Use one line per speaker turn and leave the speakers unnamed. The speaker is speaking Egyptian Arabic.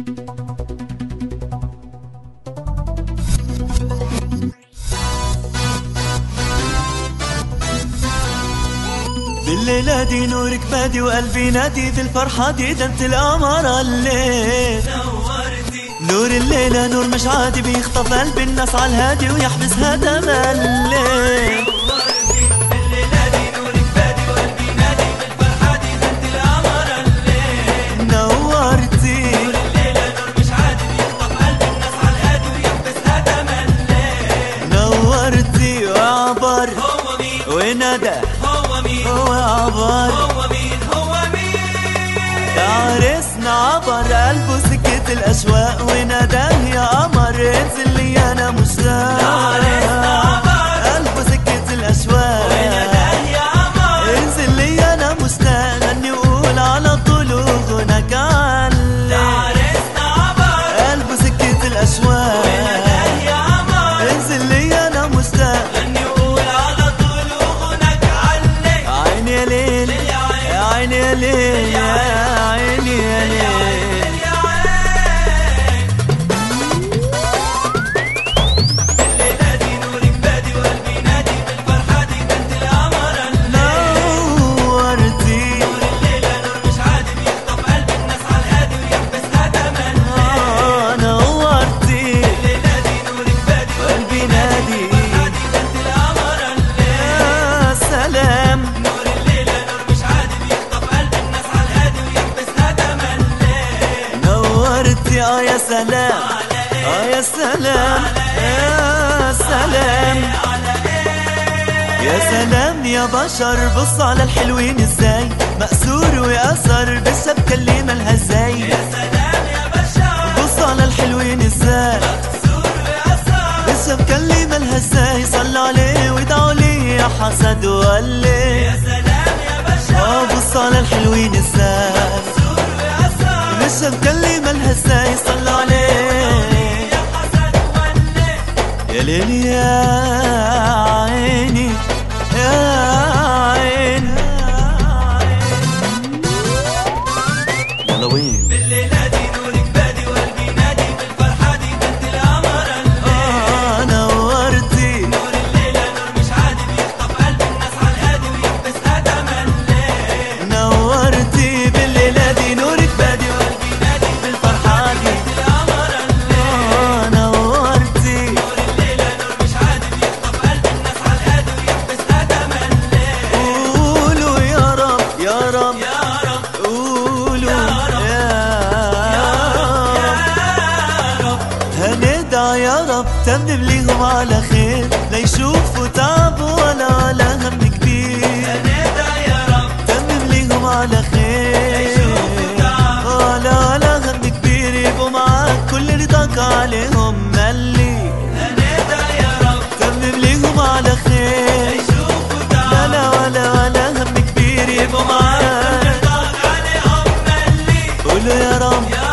بالليلة دي نورك بادي وقلبي نادي في الفرحة دي ده انت القمر الليل نور الليلة نور مش عادي بيخطف قلب الناس على الهادي ويحبسها تملي نورتي نورتي وعبر وندى هو عبر يا عرسنا عبر قلبه سكة الأشواق وناداه يا قمر انزل لي أنا مشتاق قلبه سكة الأشواق انزل لي أنا مشتاق غني وقول على طول وغناك علق قلبه سكة الأشواق انزل لي أنا مشتاق عيني يا ليل يا عيني يا ليل يا عيني يا ليل نورتي آه، نورتي قلبي نادي يا سلام نورتي اه يا سلام اه يا سلام يا سلام يا سلام يا بشر بص على الحلوين ازاي مأسور وأثر بالشبكة اللي مالها ازاي بص على الحلوين ازاي بالشبكة اللي مالها ازاي صلوا عليه وادعوا لي يا حسد وقلي اه بص على الحلوين ازاي بالشبكة اللي مالها ازاي صلوا عليه يا ليل يا عيني يا عيني يلا وين آه نورتي نورتي بالليلة دي نورك بادي وقلبي نادي بالفرحة دي آه نورتي قولوا يا رب يا رب قولوا يا رب هندعى يا رب تمم ليهم على خير لا يشوفوا تعب ولا على هم كبير تمم ليهم على خير ولا على هم كبير يبقوا معاك كل رضاك عليهم ملي تمم ليهم على خير لا لا ولا ولا هم كبير يبقوا معاك قولوا يا رب